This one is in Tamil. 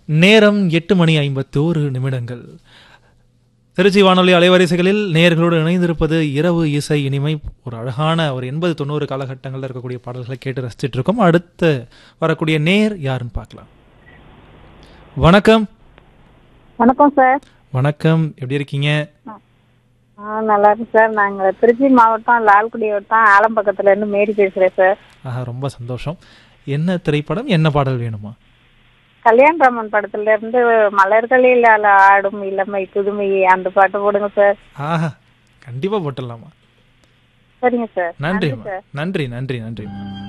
நேரம் எட்டு மணி ஐம்பத்தோரு நிமிடங்கள் திருச்சி வானொலி அலைவரிசைகளில் நேயர்களோடு இணைந்திருப்பது இரவு இசை இனிமை ஒரு அழகான ஒரு எண்பது தொண்ணூறு காலகட்டங்களில் இருக்கக்கூடிய பாடல்களை கேட்டு ரசிச்சிட்டு இருக்கோம் அடுத்து வரக்கூடிய நேர் யாருன்னு பார்க்கலாம் வணக்கம் வணக்கம் சார் வணக்கம் எப்படி இருக்கீங்க ஆ நல்லா இருக்கு சார் நாங்க திருச்சி மாவட்டம் லால்குடி வட்டம் ஆலம்பக்கத்துல இருந்து மேரி பேசுறேன் சார் ஆஹா ரொம்ப சந்தோஷம் என்ன திரைப்படம் என்ன பாடல் வேணுமா கல்யாணராமன் படத்துல இருந்து மலர்களில் அல ஆடும் இளமை புதுமை அந்த பாட்டு போடுங்க சார் ஆஹா கண்டிப்பா போட்டுடலாமா சரிங்க சார் நன்றிம்மா நன்றி நன்றி நன்றி